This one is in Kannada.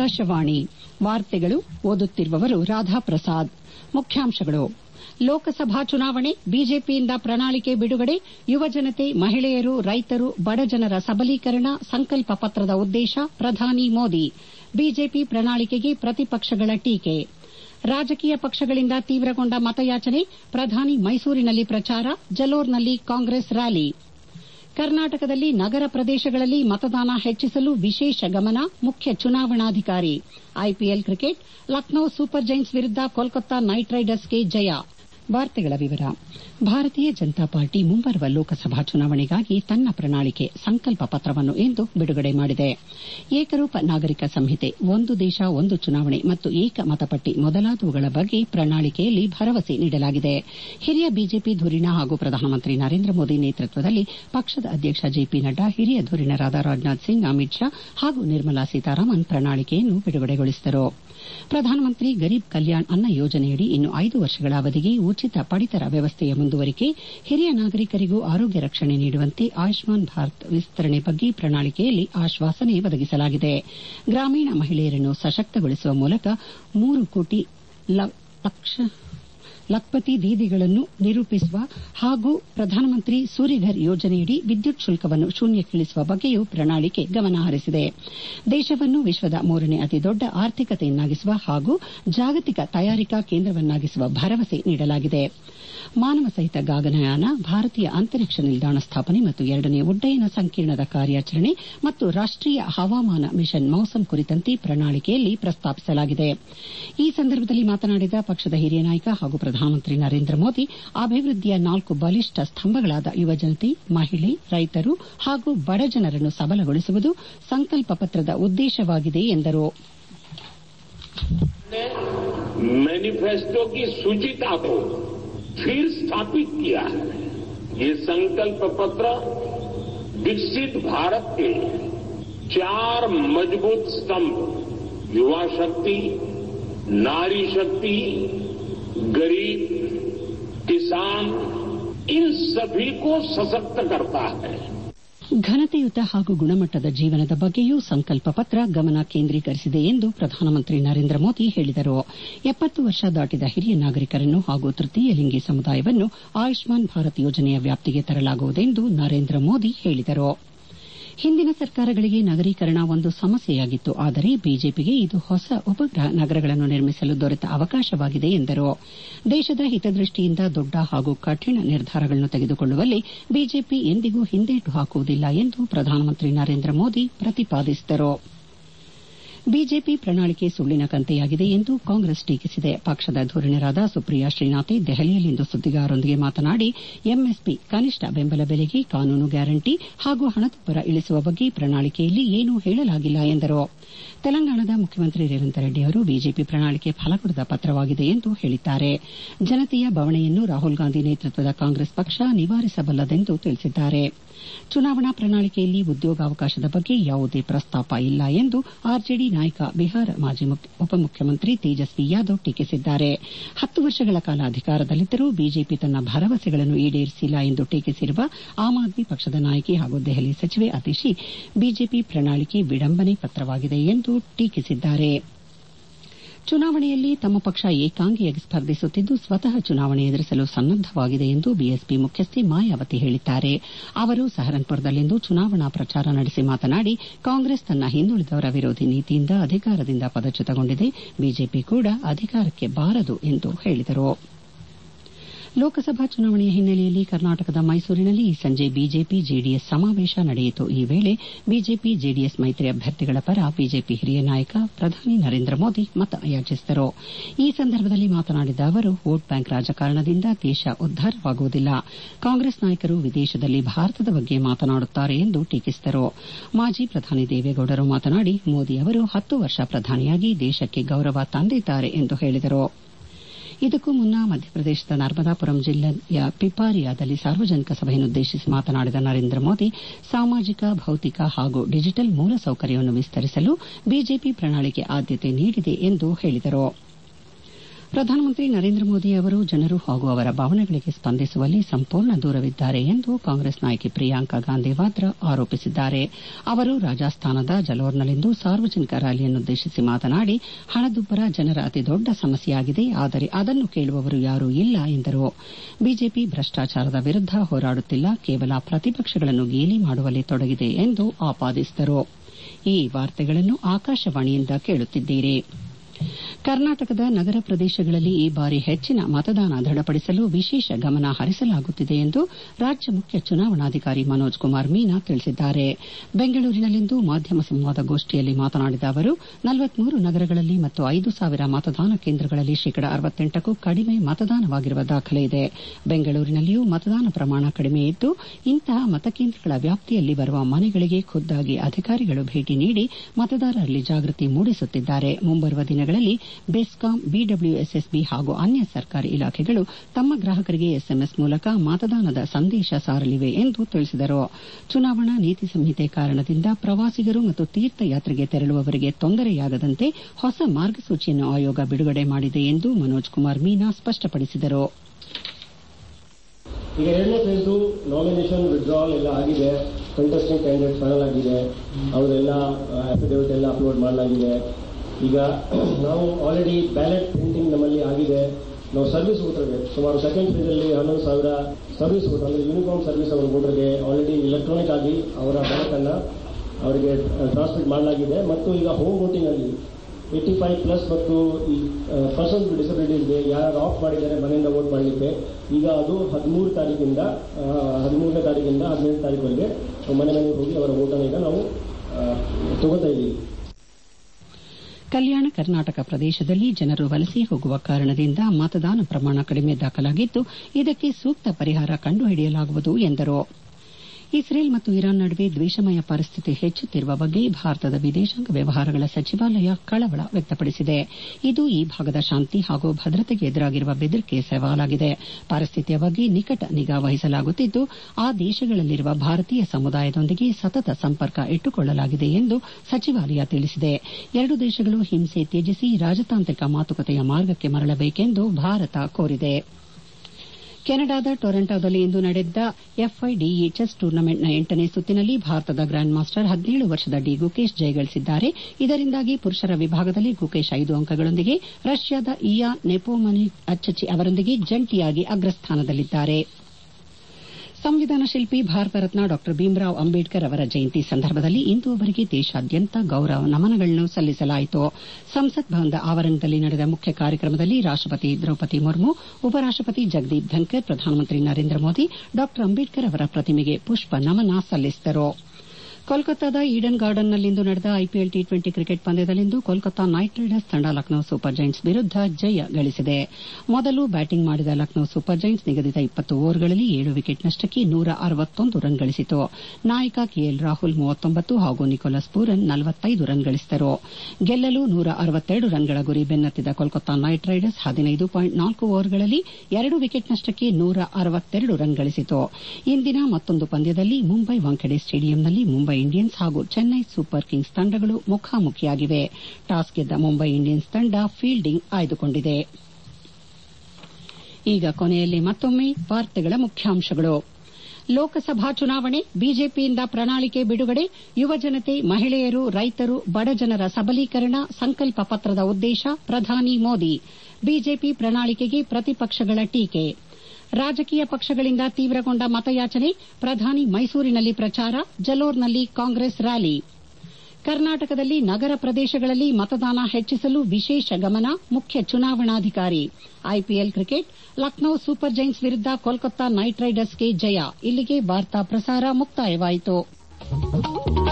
ಆಕಾಶವಾಣಿ ವಾರ್ತೆಗಳು ಓದುತ್ತಿರುವವರು ರಾಧಾಪ್ರಸಾದ್ ಮುಖ್ಯಾಂಶಗಳು ಲೋಕಸಭಾ ಚುನಾವಣೆ ಬಿಜೆಪಿಯಿಂದ ಪ್ರಣಾಳಿಕೆ ಬಿಡುಗಡೆ ಯುವಜನತೆ ಮಹಿಳೆಯರು ರೈತರು ಬಡಜನರ ಸಬಲೀಕರಣ ಸಂಕಲ್ಪ ಪತ್ರದ ಉದ್ದೇಶ ಪ್ರಧಾನಿ ಮೋದಿ ಬಿಜೆಪಿ ಪ್ರಣಾಳಿಕೆಗೆ ಪ್ರತಿಪಕ್ಷಗಳ ಟೀಕೆ ರಾಜಕೀಯ ಪಕ್ಷಗಳಿಂದ ತೀವ್ರಗೊಂಡ ಮತಯಾಚನೆ ಪ್ರಧಾನಿ ಮೈಸೂರಿನಲ್ಲಿ ಪ್ರಚಾರ ಜಲೋರ್ನಲ್ಲಿ ಕಾಂಗ್ರೆಸ್ ರ್ಯಾಲಿ ಕರ್ನಾಟಕದಲ್ಲಿ ನಗರ ಪ್ರದೇಶಗಳಲ್ಲಿ ಮತದಾನ ಹೆಚ್ಚಿಸಲು ವಿಶೇಷ ಗಮನ ಮುಖ್ಯ ಚುನಾವಣಾಧಿಕಾರಿ IPL cricket Lucknow Super Giants ವಿರುದ್ದ ಕೋಲ್ಕತ್ತಾ ನೈಟ್ ರೈಡರ್ಸ್ಗೆ ಜಯ ಭಾರತೀಯ ಜನತಾ ಪಾರ್ಟಿ ಮುಂಬರುವ ಲೋಕಸಭಾ ಚುನಾವಣೆಗಾಗಿ ತನ್ನ ಪ್ರಣಾಳಿಕೆ ಸಂಕಲ್ಪ ಪತ್ರವನ್ನು ಇಂದು ಬಿಡುಗಡೆ ಮಾಡಿದೆ ಏಕರೂಪ ನಾಗರಿಕ ಸಂಹಿತೆ ಒಂದು ದೇಶ ಒಂದು ಚುನಾವಣೆ ಮತ್ತು ಏಕ ಮತಪಟ್ಟಿ ಮೊದಲಾದವುಗಳ ಬಗ್ಗೆ ಪ್ರಣಾಳಿಕೆಯಲ್ಲಿ ಭರವಸೆ ನೀಡಲಾಗಿದೆ ಹಿರಿಯ ಬಿಜೆಪಿ ಧುರೀಣ ಹಾಗೂ ಪ್ರಧಾನಮಂತ್ರಿ ನರೇಂದ್ರ ಮೋದಿ ನೇತೃತ್ವದಲ್ಲಿ ಪಕ್ಷದ ಅಧ್ಯಕ್ಷ ಜೆಪಿ ನಡ್ಡಾ ಹಿರಿಯ ಧುರೀಣರಾದ ರಾಜನಾಥ್ ಸಿಂಗ್ ಅಮಿತ್ ಶಾ ಹಾಗೂ ನಿರ್ಮಲಾ ಸೀತಾರಾಮನ್ ಪ್ರಣಾಳಿಕೆಯನ್ನು ಬಿಡುಗಡೆಗೊಳಿಸಿದರು ಪ್ರಧಾನಮಂತ್ರಿ ಗರೀಬ್ ಕಲ್ಯಾಣ್ ಅನ್ನ ಯೋಜನೆಯಡಿ ಇನ್ನು ಐದು ವರ್ಷಗಳ ಅವಧಿಗೆ ಉಚಿತ ಪಡಿತರ ವ್ಯವಸ್ಥೆಯ ಮುಂದುವರಿಕೆ ಹಿರಿಯ ನಾಗರಿಕರಿಗೂ ಆರೋಗ್ಯ ರಕ್ಷಣೆ ನೀಡುವಂತೆ ಆಯುಷ್ಮಾನ್ ಭಾರತ್ ವಿಸ್ತರಣೆ ಬಗ್ಗೆ ಪ್ರಣಾಳಿಕೆಯಲ್ಲಿ ಆಶ್ವಾಸನೆ ಒದಗಿಸಲಾಗಿದೆ ಗ್ರಾಮೀಣ ಮಹಿಳೆಯರನ್ನು ಸಶಕ್ತಗೊಳಿಸುವ ಮೂಲಕ ಮೂರು ಕೋಟಿ ಲಖ್ಪತಿ ದೀದಿಗಳನ್ನು ನಿರೂಪಿಸುವ ಹಾಗೂ ಪ್ರಧಾನಮಂತ್ರಿ ಸೂರ್ಯಘರ್ ಯೋಜನೆಯಡಿ ವಿದ್ಯುತ್ ಶುಲ್ಕವನ್ನು ಶೂನ್ಯಕ್ಕಿಳಿಸುವ ಬಗ್ಗೆಯೂ ಪ್ರಣಾಳಿಕೆ ಗಮನ ಹರಿಸಿದೆ ದೇಶವನ್ನು ವಿಶ್ವದ ಮೂರನೇ ಅತಿದೊಡ್ಡ ಆರ್ಥಿಕತೆಯನ್ನಾಗಿಸುವ ಹಾಗೂ ಜಾಗತಿಕ ತಯಾರಿಕಾ ಕೇಂದ್ರವನ್ನಾಗಿಸುವ ಭರವಸೆ ನೀಡಲಾಗಿದೆ ಮಾನವ ಸಹಿತ ಗಗನಯಾನ ಭಾರತೀಯ ಅಂತರಿಕ್ಷ ನಿಲ್ದಾಣ ಸ್ಥಾಪನೆ ಮತ್ತು ಎರಡನೇ ಉಡ್ಡಯನ ಸಂಕೀರ್ಣದ ಕಾರ್ಯಾಚರಣೆ ಮತ್ತು ರಾಷ್ಟೀಯ ಹವಾಮಾನ ಮಿಷನ್ ಮೌಸಮ್ ಕುರಿತಂತೆ ಪ್ರಣಾಳಿಕೆಯಲ್ಲಿ ಪ್ರಸ್ತಾಪಿಸಲಾಗಿದೆ ಈ ಸಂದರ್ಭದಲ್ಲಿ ಮಾತನಾಡಿದ ಪಕ್ಷದ ಹಿರಿಯ ನಾಯಕ ಹಾಗೂ ಪ್ರಧಾನಮಂತ್ರಿ ನರೇಂದ್ರ ಮೋದಿ ಅಭಿವೃದ್ದಿಯ ನಾಲ್ಕು ಬಲಿಷ್ಠ ಸ್ತಂಭಗಳಾದ ಯುವಜನತೆ ಮಹಿಳೆ ರೈತರು ಹಾಗೂ ಬಡಜನರನ್ನು ಸಬಲಗೊಳಿಸುವುದು ಸಂಕಲ್ಪ ಪತ್ರದ ಉದ್ದೇಶವಾಗಿದೆ ಎಂದರು मैनिफेस्टो की सूचिता को फिर स्थापित किया है ये संकल्प पत्र विकसित भारत के चार मजबूत स्तंभ युवा शक्ति नारी शक्ति गरीब किसान इन सभी को सशक्त करता है ಘನತೆಯುತ ಹಾಗೂ ಗುಣಮಟ್ಟದ ಜೀವನದ ಬಗ್ಗೆಯೂ ಸಂಕಲ್ಪ ಪತ್ರ ಗಮನ ಕೇಂದ್ರೀಕರಿಸಿದೆ ಎಂದು ಪ್ರಧಾನಮಂತ್ರಿ ನರೇಂದ್ರ ಮೋದಿ ಹೇಳಿದರು ಎಪ್ಪತ್ತು ವರ್ಷ ದಾಟಿದ ಹಿರಿಯ ನಾಗರಿಕರನ್ನು ಹಾಗೂ ತೃತೀಯ ಲಿಂಗಿ ಸಮುದಾಯವನ್ನು ಆಯುಷ್ಮಾನ್ ಭಾರತ್ ಯೋಜನೆಯ ವ್ಯಾಪ್ತಿಗೆ ತರಲಾಗುವುದೆಂದು ನರೇಂದ್ರ ಮೋದಿ ಹೇಳಿದರು ಹಿಂದಿನ ಸರ್ಕಾರಗಳಿಗೆ ನಗರೀಕರಣ ಒಂದು ಸಮಸ್ಯೆಯಾಗಿತ್ತು ಆದರೆ ಬಿಜೆಪಿಗೆ ಇದು ಹೊಸ ಉಪಗ್ರಹ ನಗರಗಳನ್ನು ನಿರ್ಮಿಸಲು ದೊರೆತ ಅವಕಾಶವಾಗಿದೆ ಎಂದರು ದೇಶದ ಹಿತದೃಷ್ಟಿಯಿಂದ ದೊಡ್ಡ ಹಾಗೂ ಕಠಿಣ ನಿರ್ಧಾರಗಳನ್ನು ತೆಗೆದುಕೊಳ್ಳುವಲ್ಲಿ ಬಿಜೆಪಿ ಎಂದಿಗೂ ಹಿಂದೇಟು ಹಾಕುವುದಿಲ್ಲ ಎಂದು ಪ್ರಧಾನಮಂತ್ರಿ ನರೇಂದ್ರ ಮೋದಿ ಪ್ರತಿಪಾದಿಸಿದರು ಬಿಜೆಪಿ ಪ್ರಣಾಳಿಕೆ ಸುಳ್ಳಿನ ಕಂತೆಯಾಗಿದೆ ಎಂದು ಕಾಂಗ್ರೆಸ್ ಟೀಕಿಸಿದೆ ಪಕ್ಷದ ಧುರೀಣರಾದ ಸುಪ್ರಿಯಾ ಶ್ರೀನಾಥೆ ದೆಹಲಿಯಲ್ಲಿಂದು ಸುದ್ದಿಗಾರರೊಂದಿಗೆ ಮಾತನಾಡಿ ಎಂಎಸ್ಪಿ ಕನಿಷ್ಠ ಬೆಂಬಲ ಬೆಲೆಗೆ ಕಾನೂನು ಗ್ಯಾರಂಟಿ ಹಾಗೂ ಹಣದುಬ್ಬರ ಇಳಿಸುವ ಬಗ್ಗೆ ಪ್ರಣಾಳಿಕೆಯಲ್ಲಿ ಏನೂ ಹೇಳಲಾಗಿಲ್ಲ ಎಂದರು ತೆಲಂಗಾಣದ ಮುಖ್ಯಮಂತ್ರಿ ರೇವಂತ್ ರೆಡ್ಡಿ ಅವರು ಬಿಜೆಪಿ ಪ್ರಣಾಳಿಕೆ ಫಲಕೊಡದ ಪತ್ರವಾಗಿದೆ ಎಂದು ಹೇಳಿದ್ದಾರೆ ಜನತೆಯ ಬವಣೆಯನ್ನು ರಾಹುಲ್ ಗಾಂಧಿ ನೇತೃತ್ವದ ಕಾಂಗ್ರೆಸ್ ಪಕ್ಷ ನಿವಾರಿಸಬಲ್ಲದೆಂದು ತಿಳಿಸಿದ್ದಾರೆ ಚುನಾವಣಾ ಪ್ರಣಾಳಿಕೆಯಲ್ಲಿ ಉದ್ಯೋಗಾವಕಾಶದ ಬಗ್ಗೆ ಯಾವುದೇ ಪ್ರಸ್ತಾಪ ಇಲ್ಲ ಎಂದು ಆರ್ಜೆಡಿ ನಾಯಕ ಬಿಹಾರ ಮಾಜಿ ಉಪಮುಖ್ಯಮಂತ್ರಿ ತೇಜಸ್ವಿ ಯಾದವ್ ಟೀಕಿಸಿದ್ದಾರೆ ಹತ್ತು ವರ್ಷಗಳ ಕಾಲ ಅಧಿಕಾರದಲ್ಲಿದ್ದರೂ ಬಿಜೆಪಿ ತನ್ನ ಭರವಸೆಗಳನ್ನು ಈಡೇರಿಸಿಲ್ಲ ಎಂದು ಟೀಕಿಸಿರುವ ಆಮ್ ಆದ್ಮಿ ಪಕ್ಷದ ನಾಯಕಿ ಹಾಗೂ ದೆಹಲಿ ಸಚಿವೆ ಅತಿಶಿ ಬಿಜೆಪಿ ಪ್ರಣಾಳಿಕೆ ವಿಡಂಬನೆ ಪತ್ರವಾಗಿದೆ ಎಂದು ಟೀಕಿಸಿದ್ದಾರೆ ಚುನಾವಣೆಯಲ್ಲಿ ತಮ್ಮ ಪಕ್ಷ ಏಕಾಂಗಿಯಾಗಿ ಸ್ಪರ್ಧಿಸುತ್ತಿದ್ದು ಸ್ವತಃ ಚುನಾವಣೆ ಎದುರಿಸಲು ಸನ್ನದ್ದವಾಗಿದೆ ಎಂದು ಬಿಎಸ್ಪಿ ಮುಖ್ಯಸ್ಥೆ ಮಾಯಾವತಿ ಹೇಳಿದ್ದಾರೆ ಅವರು ಸಹರನ್ಪುರದಲ್ಲಿಂದು ಚುನಾವಣಾ ಪ್ರಚಾರ ನಡೆಸಿ ಮಾತನಾಡಿ ಕಾಂಗ್ರೆಸ್ ತನ್ನ ಹಿಂದುಳಿದವರ ವಿರೋಧಿ ನೀತಿಯಿಂದ ಅಧಿಕಾರದಿಂದ ಪದಚ್ಯುತಗೊಂಡಿದೆ ಬಿಜೆಪಿ ಕೂಡ ಅಧಿಕಾರಕ್ಕೆ ಬಾರದು ಎಂದು ಹೇಳಿದರು ಲೋಕಸಭಾ ಚುನಾವಣೆಯ ಹಿನ್ನೆಲೆಯಲ್ಲಿ ಕರ್ನಾಟಕದ ಮೈಸೂರಿನಲ್ಲಿ ಈ ಸಂಜೆ ಬಿಜೆಪಿ ಜೆಡಿಎಸ್ ಸಮಾವೇಶ ನಡೆಯಿತು ಈ ವೇಳೆ ಬಿಜೆಪಿ ಜೆಡಿಎಸ್ ಮೈತ್ರಿ ಅಭ್ಯರ್ಥಿಗಳ ಪರ ಬಿಜೆಪಿ ಹಿರಿಯ ನಾಯಕ ಪ್ರಧಾನಿ ನರೇಂದ್ರ ಮೋದಿ ಮತ ಯಾಚಿಸಿದರು ಈ ಸಂದರ್ಭದಲ್ಲಿ ಮಾತನಾಡಿದ ಅವರು ವೋಟ್ ಬ್ಯಾಂಕ್ ರಾಜಕಾರಣದಿಂದ ದೇಶ ಉದ್ದಾರವಾಗುವುದಿಲ್ಲ ಕಾಂಗ್ರೆಸ್ ನಾಯಕರು ವಿದೇಶದಲ್ಲಿ ಭಾರತದ ಬಗ್ಗೆ ಮಾತನಾಡುತ್ತಾರೆ ಎಂದು ಟೀಕಿಸಿದರು ಮಾಜಿ ಪ್ರಧಾನಿ ದೇವೇಗೌಡರು ಮಾತನಾಡಿ ಮೋದಿ ಅವರು ಹತ್ತು ವರ್ಷ ಪ್ರಧಾನಿಯಾಗಿ ದೇಶಕ್ಕೆ ಗೌರವ ತಂದಿದ್ದಾರೆ ಎಂದು ಹೇಳಿದರು ಇದಕ್ಕೂ ಮುನ್ನ ಮಧ್ಯಪ್ರದೇಶದ ನರ್ಮದಾಪುರಂ ಜಿಲ್ಲೆಯ ಪಿಪಾರಿಯಾದಲ್ಲಿ ಸಾರ್ವಜನಿಕ ಸಭೆಯನ್ನುದ್ದೇಶಿಸಿ ಮಾತನಾಡಿದ ನರೇಂದ್ರ ಮೋದಿ ಸಾಮಾಜಿಕ ಭೌತಿಕ ಹಾಗೂ ಡಿಜಿಟಲ್ ಮೂಲಸೌಕರ್ಯವನ್ನು ವಿಸ್ತರಿಸಲು ಬಿಜೆಪಿ ಪ್ರಣಾಳಿಕೆ ಆದ್ಯತೆ ನೀಡಿದೆ ಎಂದು ಹೇಳಿದರು ಪ್ರಧಾನಮಂತ್ರಿ ನರೇಂದ್ರ ಮೋದಿ ಅವರು ಜನರು ಹಾಗೂ ಅವರ ಭಾವನೆಗಳಿಗೆ ಸ್ಪಂದಿಸುವಲ್ಲಿ ಸಂಪೂರ್ಣ ದೂರವಿದ್ದಾರೆ ಎಂದು ಕಾಂಗ್ರೆಸ್ ನಾಯಕಿ ಪ್ರಿಯಾಂಕಾ ಗಾಂಧಿ ವಾದ್ರಾ ಆರೋಪಿಸಿದ್ದಾರೆ ಅವರು ರಾಜಸ್ಥಾನದ ಜಲೋರ್ನಲ್ಲಿಂದು ಸಾರ್ವಜನಿಕ ರ್ಯಾಲಿಯನ್ನುದ್ದೇಶಿಸಿ ಮಾತನಾಡಿ ಹಣದುಬ್ಬರ ಜನರ ಅತಿದೊಡ್ಡ ಸಮಸ್ಯೆಯಾಗಿದೆ ಆದರೆ ಅದನ್ನು ಕೇಳುವವರು ಯಾರೂ ಇಲ್ಲ ಎಂದರು ಬಿಜೆಪಿ ಭ್ರಷ್ಟಾಚಾರದ ವಿರುದ್ದ ಹೋರಾಡುತ್ತಿಲ್ಲ ಕೇವಲ ಪ್ರತಿಪಕ್ಷಗಳನ್ನು ಗೇಲಿ ಮಾಡುವಲ್ಲಿ ತೊಡಗಿದೆ ಎಂದು ಆಪಾದಿಸಿದರು ಈ ವಾರ್ತೆಗಳನ್ನು ಆಕಾಶವಾಣಿಯಿಂದ ಕೇಳುತ್ತಿದ್ದೀರಿ ಕರ್ನಾಟಕದ ನಗರ ಪ್ರದೇಶಗಳಲ್ಲಿ ಈ ಬಾರಿ ಹೆಚ್ಚಿನ ಮತದಾನ ದೃಢಪಡಿಸಲು ವಿಶೇಷ ಗಮನ ಹರಿಸಲಾಗುತ್ತಿದೆ ಎಂದು ರಾಜ್ಯ ಮುಖ್ಯ ಚುನಾವಣಾಧಿಕಾರಿ ಮನೋಜ್ ಕುಮಾರ್ ಮೀನಾ ತಿಳಿಸಿದ್ದಾರೆ ಬೆಂಗಳೂರಿನಲ್ಲಿಂದು ಮಾಧ್ಯಮ ಸಂವಾದಗೋಷ್ಠಿಯಲ್ಲಿ ಮಾತನಾಡಿದ ಅವರು ನಲವತ್ಮೂರು ನಗರಗಳಲ್ಲಿ ಮತ್ತು ಐದು ಸಾವಿರ ಮತದಾನ ಕೇಂದ್ರಗಳಲ್ಲಿ ಶೇಕಡ ಅರವತ್ತೆಂಟಕ್ಕೂ ಕಡಿಮೆ ಮತದಾನವಾಗಿರುವ ದಾಖಲೆ ಇದೆ ಬೆಂಗಳೂರಿನಲ್ಲಿಯೂ ಮತದಾನ ಪ್ರಮಾಣ ಕಡಿಮೆ ಇದ್ದು ಇಂತಹ ಮತಕೇಂದ್ರಗಳ ವ್ಯಾಪ್ತಿಯಲ್ಲಿ ಬರುವ ಮನೆಗಳಿಗೆ ಖುದ್ದಾಗಿ ಅಧಿಕಾರಿಗಳು ಭೇಟಿ ನೀಡಿ ಮತದಾರರಲ್ಲಿ ಜಾಗೃತಿ ಮೂಡಿಸುತ್ತಿದ್ದಾರೆ ಮುಂಬರುವ ದಿನಗಳಲ್ಲಿ ಬೆಸ್ಕಾಂ ಬಿಡಬ್ಲ್ಯೂಎಸ್ಎಸ್ಬಿ ಹಾಗೂ ಅನ್ಯ ಸರ್ಕಾರಿ ಇಲಾಖೆಗಳು ತಮ್ಮ ಗ್ರಾಹಕರಿಗೆ ಎಸ್ಎಂಎಸ್ ಮೂಲಕ ಮತದಾನದ ಸಂದೇಶ ಸಾರಲಿವೆ ಎಂದು ತಿಳಿಸಿದರು ಚುನಾವಣಾ ನೀತಿ ಸಂಹಿತೆ ಕಾರಣದಿಂದ ಪ್ರವಾಸಿಗರು ಮತ್ತು ತೀರ್ಥಯಾತ್ರೆಗೆ ತೆರಳುವವರಿಗೆ ತೊಂದರೆಯಾಗದಂತೆ ಹೊಸ ಮಾರ್ಗಸೂಚಿಯನ್ನು ಆಯೋಗ ಬಿಡುಗಡೆ ಮಾಡಿದೆ ಎಂದು ಮನೋಜ್ ಕುಮಾರ್ ಮೀನಾ ಸ್ಪಷ್ಟಪಡಿಸಿದರು ಈಗ ಎರಡನೇ ಫೇಸು ನಾಮಿನೇಷನ್ ವಿಡ್ರಾಲ್ ಎಲ್ಲ ಆಗಿದೆ ಕಂಟೆಸ್ಟಿಂಗ್ ಕ್ಯಾಂಡಿಡೇಟ್ ಫೈನಲ್ ಆಗಿದೆ ಅವರೆಲ್ಲ ಅಫಿಡೇವಿಟ್ ಎಲ್ಲ ಅಪ್ಲೋಡ್ ಮಾಡಲಾಗಿದೆ ಈಗ ನಾವು ಆಲ್ರೆಡಿ ಬ್ಯಾಲೆಟ್ ಪ್ರಿಂಟಿಂಗ್ ನಮ್ಮಲ್ಲಿ ಆಗಿದೆ ನಾವು ಸರ್ವಿಸ್ ವೋಟರ್ಗೆ ಸುಮಾರು ಸೆಕೆಂಡ್ ಫೇಸಲ್ಲಿ ಹನ್ನೊಂದು ಸಾವಿರ ಸರ್ವಿಸ್ ವೋಟರ್ ಅಂದರೆ ಯೂನಿಫಾರ್ಮ್ ಸರ್ವಿಸ್ ಅವರ ವೋಟರ್ಗೆ ಆಲ್ರೆಡಿ ಇಲೆಕ್ಟ್ರಾನಿಕ್ ಆಗಿ ಅವರ ಬ್ಯಾಲೆಟನ್ನು ಅವರಿಗೆ ಟ್ರಾನ್ಸ್ಮಿಟ್ ಮಾಡಲಾಗಿದೆ ಮತ್ತು ಈಗ ಹೋಮ್ ವೋಟಿಂಗಲ್ಲಿ ಏಯ್ಟಿ ಫೈವ್ ಪ್ಲಸ್ ಮತ್ತು ಈ ಪರ್ಸನ್ಸ್ ಡಿಸಬಿಲಿಟೀಸ್ಗೆ ಯಾರು ಆಫ್ ಮಾಡಿದ್ದಾರೆ ಮನೆಯಿಂದ ವೋಟ್ ಮಾಡಲಿಕ್ಕೆ ಈಗ ಅದು ಹದಿಮೂರು ತಾರೀಕಿಂದ ಹದಿಮೂರನೇ ತಾರೀಕಿಂದ ಹದಿನೆಂಟು ತಾರೀಕುವರೆಗೆ ಮನೆ ಮನೆಗೆ ಹೋಗಿ ಅವರ ವೋಟನ್ನು ಈಗ ನಾವು ತಗೋತಾ ಇದ್ದೀವಿ ಕಲ್ಯಾಣ ಕರ್ನಾಟಕ ಪ್ರದೇಶದಲ್ಲಿ ಜನರು ವಲಸೆ ಹೋಗುವ ಕಾರಣದಿಂದ ಮತದಾನ ಪ್ರಮಾಣ ಕಡಿಮೆ ದಾಖಲಾಗಿದ್ದು ಇದಕ್ಕೆ ಸೂಕ್ತ ಪರಿಹಾರ ಕಂಡುಹಿಡಿಯಲಾಗುವುದು ಎಂದರು ಇಸ್ರೇಲ್ ಮತ್ತು ಇರಾನ್ ನಡುವೆ ದ್ವೇಷಮಯ ಪರಿಸ್ಥಿತಿ ಹೆಚ್ಚುತ್ತಿರುವ ಬಗ್ಗೆ ಭಾರತದ ವಿದೇಶಾಂಗ ವ್ಯವಹಾರಗಳ ಸಚಿವಾಲಯ ಕಳವಳ ವ್ಯಕ್ತಪಡಿಸಿದೆ ಇದು ಈ ಭಾಗದ ಶಾಂತಿ ಹಾಗೂ ಭದ್ರತೆಗೆ ಎದುರಾಗಿರುವ ಬೆದರಿಕೆ ಸವಾಲಾಗಿದೆ ಪರಿಸ್ಥಿತಿಯ ಬಗ್ಗೆ ನಿಕಟ ನಿಗಾ ವಹಿಸಲಾಗುತ್ತಿದ್ದು ಆ ದೇಶಗಳಲ್ಲಿರುವ ಭಾರತೀಯ ಸಮುದಾಯದೊಂದಿಗೆ ಸತತ ಸಂಪರ್ಕ ಇಟ್ಟುಕೊಳ್ಳಲಾಗಿದೆ ಎಂದು ಸಚಿವಾಲಯ ತಿಳಿಸಿದೆ ಎರಡು ದೇಶಗಳು ಹಿಂಸೆ ತ್ಯಜಿಸಿ ರಾಜತಾಂತ್ರಿಕ ಮಾತುಕತೆಯ ಮಾರ್ಗಕ್ಕೆ ಮರಳಬೇಕೆಂದು ಭಾರತ ಕೋರಿದೆ ಕೆನಡಾದ ಟೊರೆಂಟೊದಲ್ಲಿ ಇಂದು ನಡೆದ ಎಫ್ಐಡಿಇ ಚೆಸ್ ಟೂರ್ನಮೆಂಟ್ನ ಎಂಟನೇ ಸುತ್ತಿನಲ್ಲಿ ಭಾರತದ ಗ್ರ್ಯಾಂಡ್ ಮಾಸ್ಟರ್ ಹದಿನೇಳು ವರ್ಷದ ಡಿ ಗುಕೇಶ್ ಜಯಗಳಿಸಿದ್ದಾರೆ ಇದರಿಂದಾಗಿ ಪುರುಷರ ವಿಭಾಗದಲ್ಲಿ ಗುಕೇಶ್ ಐದು ಅಂಕಗಳೊಂದಿಗೆ ರಷ್ಯಾದ ಇಯಾ ನೆಪೋಮನಿಕ್ ಅಚ್ಚಚಿ ಅವರೊಂದಿಗೆ ಜಂಟಿಯಾಗಿ ಅಗ್ರಸ್ಥಾನದಲ್ಲಿದ್ದಾರೆ ಸಂವಿಧಾನ ಶಿಲ್ಪಿ ಭಾರತ ರತ್ನ ಡಾ ಭೀಮ್ರಾವ್ ಅಂಬೇಡ್ಕರ್ ಅವರ ಜಯಂತಿ ಸಂದರ್ಭದಲ್ಲಿ ಇಂದು ಅವರಿಗೆ ದೇಶಾದ್ಯಂತ ಗೌರವ ನಮನಗಳನ್ನು ಸಲ್ಲಿಸಲಾಯಿತು ಸಂಸತ್ ಭವನದ ಆವರಣದಲ್ಲಿ ನಡೆದ ಮುಖ್ಯ ಕಾರ್ಯಕ್ರಮದಲ್ಲಿ ರಾಷ್ಟಪತಿ ದ್ರೌಪದಿ ಮುರ್ಮು ಉಪರಾಷ್ಟಪತಿ ಜಗದೀಪ್ ಧನ್ಕರ್ ಪ್ರಧಾನಮಂತ್ರಿ ನರೇಂದ್ರ ಮೋದಿ ಡಾ ಅಂಬೇಡ್ಕರ್ ಅವರ ಪ್ರತಿಮೆಗೆ ಪುಷ್ಪ ನಮನ ಸಲ್ಲಿಸಿದರು ಕೋಲ್ಕತ್ತಾದ ಈಡನ್ ಗಾರ್ಡನ್ನಲ್ಲಿಂದು ನಡೆದ ಐಪಿಎಲ್ ಟಿ ಟ್ವೆಂಟಿ ಕ್ರಿಕೆಟ್ ಪಂದ್ಯದಲ್ಲಿಂದು ಕೋಲ್ಕತ್ತಾ ನೈಟ್ ರೈಡರ್ಸ್ ತಂಡ ಲಕ್ನೋ ಸೂಪರ್ ಜೈಂಟ್ಸ್ ವಿರುದ್ದ ಜಯ ಗಳಿಸಿದೆ ಮೊದಲು ಬ್ಯಾಟಿಂಗ್ ಮಾಡಿದ ಲಕ್ನೋ ಸೂಪರ್ ಜೈಂಟ್ಸ್ ನಿಗದಿತ ಇಪ್ಪತ್ತು ಓವರ್ಗಳಲ್ಲಿ ಏಳು ವಿಕೆಟ್ ನಷ್ಟಕ್ಕೆ ನೂರ ಅರವತ್ತೊಂದು ರನ್ ಗಳಿಸಿತು ನಾಯಕ ಕೆಎಲ್ ರಾಹುಲ್ ಮೂವತ್ತೊಂಬತ್ತು ಹಾಗೂ ನಿಕೋಲಸ್ ಪೂರನ್ ನಲವತ್ತೈದು ರನ್ ಗಳಿಸಿದರು ಗೆಲ್ಲಲು ನೂರ ಅರವತ್ತೆರಡು ರನ್ಗಳ ಗುರಿ ಬೆನ್ನತ್ತಿದ ಕೋಲ್ಕತ್ತಾ ನೈಟ್ ರೈಡರ್ಸ್ ಹದಿನೈದು ಪಾಯಿಂಟ್ ನಾಲ್ಕು ಓವರ್ಗಳಲ್ಲಿ ಎರಡು ವಿಕೆಟ್ ನಷ್ಟಕ್ಕೆ ನೂರ ಅರವತ್ತೆರಡು ರನ್ ಗಳಿಸಿತು ಇಂದಿನ ಮತ್ತೊಂದು ಪಂದ್ಯದಲ್ಲಿ ಮುಂಬೈ ವಾಂಖೆಡೆ ಸ್ಟೇಡಿಯಂನಲ್ಲಿ ಮುಂಬೈ ಇಂಡಿಯನ್ಸ್ ಹಾಗೂ ಚೆನ್ನೈ ಸೂಪರ್ ಕಿಂಗ್ಸ್ ತಂಡಗಳು ಮುಖಾಮುಖಿಯಾಗಿವೆ ಟಾಸ್ ಗೆದ್ದ ಮುಂಬೈ ಇಂಡಿಯನ್ಸ್ ತಂಡ ಫೀಲ್ಡಿಂಗ್ ಆಯ್ದುಕೊಂಡಿದೆ ಈಗ ಕೊನೆಯಲ್ಲಿ ಮತ್ತೊಮ್ಮೆ ವಾರ್ತೆಗಳ ಮುಖ್ಯಾಂಶಗಳು ಲೋಕಸಭಾ ಚುನಾವಣೆ ಬಿಜೆಪಿಯಿಂದ ಪ್ರಣಾಳಿಕೆ ಬಿಡುಗಡೆ ಯುವಜನತೆ ಮಹಿಳೆಯರು ರೈತರು ಬಡಜನರ ಸಬಲೀಕರಣ ಸಂಕಲ್ಪ ಪತ್ರದ ಉದ್ದೇಶ ಪ್ರಧಾನಿ ಮೋದಿ ಬಿಜೆಪಿ ಪ್ರಣಾಳಿಕೆಗೆ ಪ್ರತಿಪಕ್ಷಗಳ ಟೀಕೆ ರಾಜಕೀಯ ಪಕ್ಷಗಳಿಂದ ತೀವ್ರಗೊಂಡ ಮತಯಾಚನೆ ಪ್ರಧಾನಿ ಮೈಸೂರಿನಲ್ಲಿ ಪ್ರಚಾರ ಜಲೋರ್ನಲ್ಲಿ ಕಾಂಗ್ರೆಸ್ ರ್ಯಾಲಿ ಕರ್ನಾಟಕದಲ್ಲಿ ನಗರ ಪ್ರದೇಶಗಳಲ್ಲಿ ಮತದಾನ ಹೆಚ್ಚಿಸಲು ವಿಶೇಷ ಗಮನ ಮುಖ್ಯ ಚುನಾವಣಾಧಿಕಾರಿ IPL cricket Lucknow Super Giants ವಿರುದ್ದ ಕೋಲ್ಕತ್ತಾ ನೈಟ್ ರೈಡರ್ಸ್ಗೆ ಜಯ ಇಲ್ಲಿಗೆ ವಾರ್ತಾ ಪ್ರಸಾರ ಮುಕ್ತಾಯವಾಯಿತು